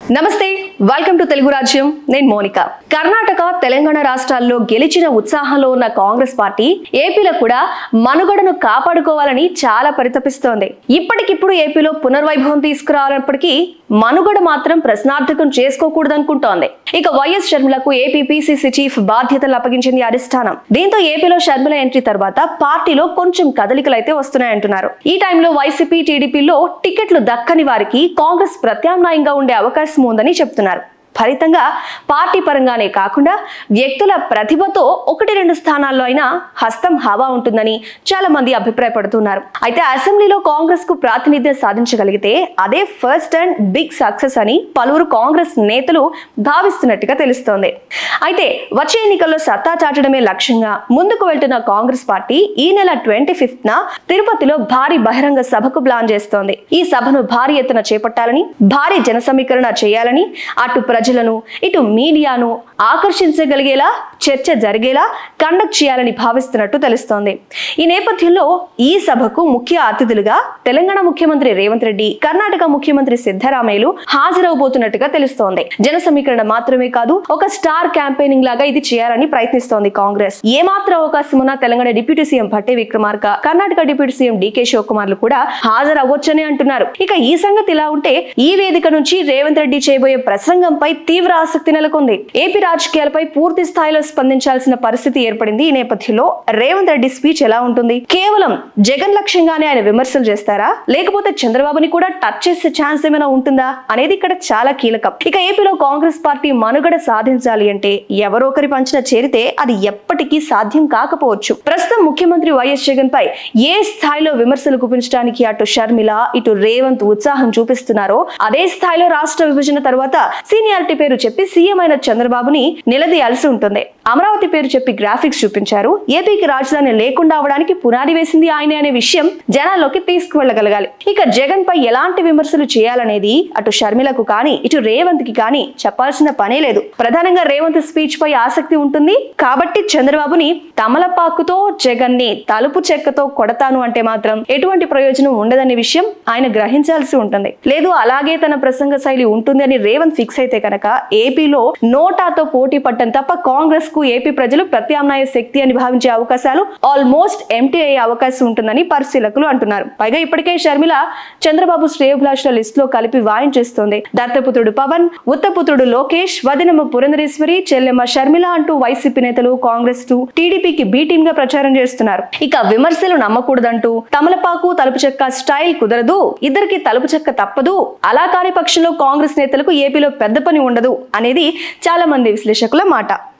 నమస్తే welcome to Telugu రాజ్యం నేను మోనిక కర్ణాటక తెలంగాణ రాష్ట్రాల్లో గెలిచిన ఉత్సాహంలో ఉన్న కాంగ్రెస్ పార్టీ ఏపీలో కూడా మనుగడను కాపాడుకోవాలని చాలా పరితపిస్తోంది ఇప్పటికిప్పుడు ఏపీలో పునర్వైభవం తీసుకురావాలన్నప్పటికీ మనుగడ మాత్రం ప్రశ్నార్థకం చేసుకోకూడదనుకుంటోంది ఇక వైఎస్ షర్మిలకు ఏపీ పిసిసి చీఫ్ బాధ్యతలు అప్పగించింది అధిష్టానం దీంతో ఏపీలో షర్మిల ఎంట్రీ తర్వాత పార్టీలో కొంచెం కదలికలు అయితే వస్తున్నాయంటున్నారు ఈ టైంలో వైసీపీ టీడీపీలో టికెట్లు దక్కని వారికి కాంగ్రెస్ ప్రత్యామ్నాయంగా ఉండే అవకాశం ఉందని చెప్తున్నారు ఫలితంగా పార్టీ పరంగానే కాకుండా వ్యక్తుల ప్రతిభతో ఒకటి రెండు స్థానాల్లో అయినా హస్తం హవా ఉంటుందని చాలా మంది అభిప్రాయపడుతున్నారు అయితే అసెంబ్లీలో కాంగ్రెస్ కు ప్రాతినిధ్యం సాధించగలిగితే అదే ఫస్ట్ అండ్ బిగ్ సక్సెస్ అని పలువురు కాంగ్రెస్ నేతలు భావిస్తున్నట్టుగా తెలుస్తోంది అయితే వచ్చే ఎన్నికల్లో సత్తా చాటడమే లక్ష్యంగా ముందుకు వెళ్తున్న కాంగ్రెస్ పార్టీ ఈ నెల ట్వంటీ ఫిఫ్త్ న తిరుపతిలో భారీ బహిరంగ సభకు ప్లాన్ చేస్తోంది ఈ సభను భారీ ఎత్తున చేపట్టాలని భారీ జన సమీకరణ చేయాలని అటు ప్రజలను ఇటు మీడియాను ఆకర్షించగలిగేలా చర్చ జరిగేలా కండక్ట్ చేయాలని భావిస్తున్నట్టు తెలుస్తోంది ఈ నేపథ్యంలో ఈ సభకు ముఖ్య అతిథులుగా తెలంగాణ ముఖ్యమంత్రి రేవంత్ రెడ్డి కర్ణాటక ముఖ్యమంత్రి సిద్ధరామయ్యలు హాజరవబోతున్నట్టుగా తెలుస్తోంది జన సమీకరణ మాత్రమే కాదు ఒక స్టార్ క్యాంపెయినింగ్ లాగా ఇది చేయాలని ప్రయత్నిస్తోంది కాంగ్రెస్ ఏ మాత్రం అవకాశం ఉన్నా తెలంగాణ డిప్యూటీ సీఎం భట్టే Vikramarka Karnataka deputy CM DK శివకుమార్లు కూడా హాజరవ్వొచ్చని అంటున్నారు ఇక ఈ సంగతి ఇలా ఉంటే ఈ వేదిక నుంచి రేవంత్ రెడ్డి చేయబోయే ప్రసంగంపై తీవ్ర ఆసక్తి నెలకొంది ఏపీ రాజకీయాలపై పూర్తి స్థాయిలో స్పందించాల్సిన పరిస్థితి ఏర్పడింది ఈ నేపథ్యంలో రేవంత్ రెడ్డి స్పీచ్ ఎలా ఉంటుంది కేవలం జగన్ లక్ష్యంగానే ఆయన విమర్శలు చేస్తారా లేకపోతే చంద్రబాబుని కూడా టచ్ చేసే ఛాన్స్ ఏమైనా ఉంటుందా అనేది ఇక్కడ చాలా కీలకం ఇక ఏపీలో కాంగ్రెస్ పార్టీ మనుగడ సాధించాలి అంటే ఎవరో ఒకరి పంచిన చేరితే అది ఎప్పటికీ సాధ్యం కాకపోవచ్చు ప్రస్తుతం ముఖ్యమంత్రి వైఎస్ జగన్ పై ఏ స్థాయిలో విమర్శలు గుప్పించడానికి అటు షర్మిల ఇటు రేవంత్ ఉత్సాహం చూపిస్తున్నారో అదే స్థాయిలో రాష్ట్ర విభజన తర్వాత సీనియారిటీ పేరు చెప్పి సీఎం అయిన చంద్రబాబుని నిలదీయాల్సి ఉంటుంది అమరావతి పేరు చెప్పి గ్రాఫిక్స్ చూపించారు ఏపీకి రాజధాని లేకుండా అవడానికి పునాది వేసింది ఆయనే అనే విషయం జనాల్లోకి తీసుకువెళ్ళగలగాలి ఇక జగన్ పై ఎలాంటి విమర్శలు చేయాలనేది అటు షర్మిలకు కానీ ఇటు రేవంత్ కి కానీ చెప్పాల్సిన పనే లేదు ప్రధానంగా రేవంత్ స్పీచ్ పై ఆసక్తి ఉంటుంది కాబట్టి చంద్రబాబుని తమలపాకుతో జగన్ ని తలుపు చెక్కతో కొడతాను అంటే మాత్రం ఎటువంటి ప్రయోజనం ఉండదనే విషయం ఆయన గ్రహించాల్సి ఉంటుంది లేదు అలాగే తన ప్రసంగ శైలి ఉంటుంది అని రేవంత్ ఫిక్స్ అయితే కనుక ఏపీలో నోటాతో పోటీ పట్టం తప్ప కాంగ్రెస్ కు ఏపీ ప్రజలు ప్రత్యామ్నాయ శక్తి అని భావించే అవకాశాలు ఆల్మోస్ట్ ఎంటీ అయ్యే అవకాశం ఉంటుందని పరిశీలకులు అంటున్నారు పైగా ఇప్పటికే షర్మిల చంద్రబాబు శ్రేయభిలాషుల లిస్ట్ లో కలిపి వాయించేస్తోంది దత్తపుత్రుడు పవన్ ఉత్తపుత్రుడు లోకేష్ వదినమ్మ పురంధరేశ్వరి చెల్లెమ్మ షర్మిల అంటూ వైసీపీ నేతలు కాంగ్రెస్ టు టీడీపీకి బి టీమ్ గా ప్రచారం చేస్తున్నారు ఇక విమర్శలు నమ్మకూడదంటూ తమలపాకు తలుపు చెక్క స్టైల్ కుదరదు ఇద్దరికి తలుపు చెక్క తప్పదు అలా కాని పక్షంలో కాంగ్రెస్ నేతలకు ఏపీలో పెద్ద పని ఉండదు అనేది చాలా మంది విశ్లేషకుల మాట